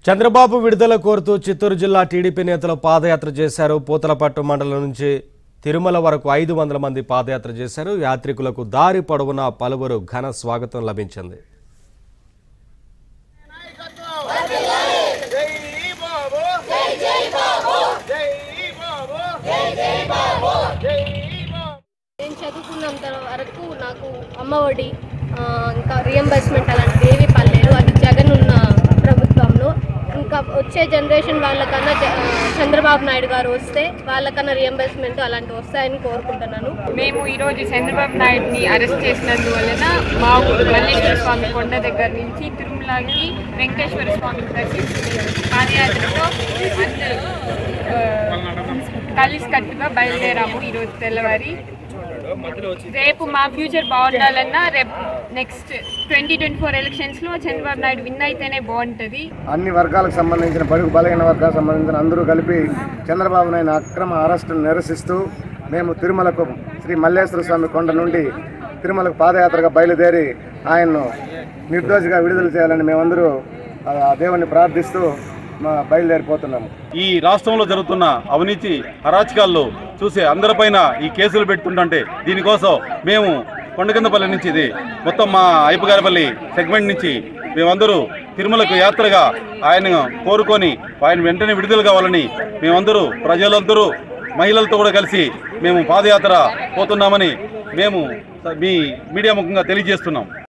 చంద్రబాబు విడుదల కోరుతూ చిత్తూరు జిల్లా టీడీపీ నేతలు పాదయాత్ర చేశారు పూతలపట్టు మండలం నుంచి తిరుమల వరకు ఐదు వందల మంది పాదయాత్ర చేశారు యాత్రికులకు దారి పొడవునా పలువురు ఘన స్వాగతం లభించింది జై బాబు జై జై బాబు జై బాబు జై జై బాబు జై బాబు నేను చదువుకున్నంత వరకు నాకు అమ్మఒడి ఆ, ఇంకా రియంబర్స్మెంట్ అలాంటిది ఏమీ పర్లేదు అది జగన్ ఉన్న ప్రభుత్వంలో ఇంకా వచ్చే జనరేషన్ వాళ్ళకన్నా జ- ఆ, చంద్రబాబు నాయుడు గారు వస్తే వాళ్ళకన్నా రియంబర్స్మెంట్ అలాంటివి వస్తాయని కోరుకుంటున్నాను మేము ఈరోజు చంద్రబాబు నాయుడుని అరెస్ట్ చేసినందువలన మా ఊరు మల్లేశ్వర స్వామి కొండ దగ్గర నుంచి తిరుమలకి వెంకటేశ్వర స్వామి దర్శించుకునే పాదయాత్రతో అందరూ ఆ, కలిసికట్టుగా బయలుదేరాము ఈరోజు తెల్లవారి రేపు మా ఫ్యూచర్ బాగుండాలన్నా రేపు నెక్స్ట్ ట్వంటీ ట్వంటీ ఫోర్ ఎలక్షన్స్లో చంద్రబాబు నాయుడు విన్ అయితేనే బాగుంటుంది అన్ని వర్గాలకు సంబంధించిన బడుగు బలహీన వర్గాలకు సంబంధించిన అందరూ కలిపి చంద్రబాబు నాయుడు అక్రమ అరెస్టును నిరసిస్తూ మేము తిరుమలకు శ్రీ మల్లేశ్వర స్వామి కొండ నుండి తిరుమలకు పాదయాత్రగా బయలుదేరి ఆయన్ను నిర్దోషిగా విడుదల చేయాలని మేమందరూ ఆ దేవుణ్ణి ప్రార్థిస్తూ మా బయలుదేరిపోతున్నాము ఈ రాష్ట్రంలో జరుగుతున్న అవినీతి అరాచకాల్లో చూసే అందరిపైన ఈ కేసులు పెడుతుంటే దీనికోసం మేము కొండకిందపల్లి నుంచి ఇది మొత్తం మా అయ్యప్పగారిపల్లి సెగ్మెంట్ నుంచి మేమందరూ తిరుమలకు యాత్రగా ఆయన కోరుకొని ఆయన వెంటనే విడుదల కావాలని మేమందరూ ప్రజలందరూ మహిళలతో కూడా కలిసి మేము పాదయాత్ర పోతున్నామని మేము మీ మీడియా ముఖంగా తెలియజేస్తున్నాం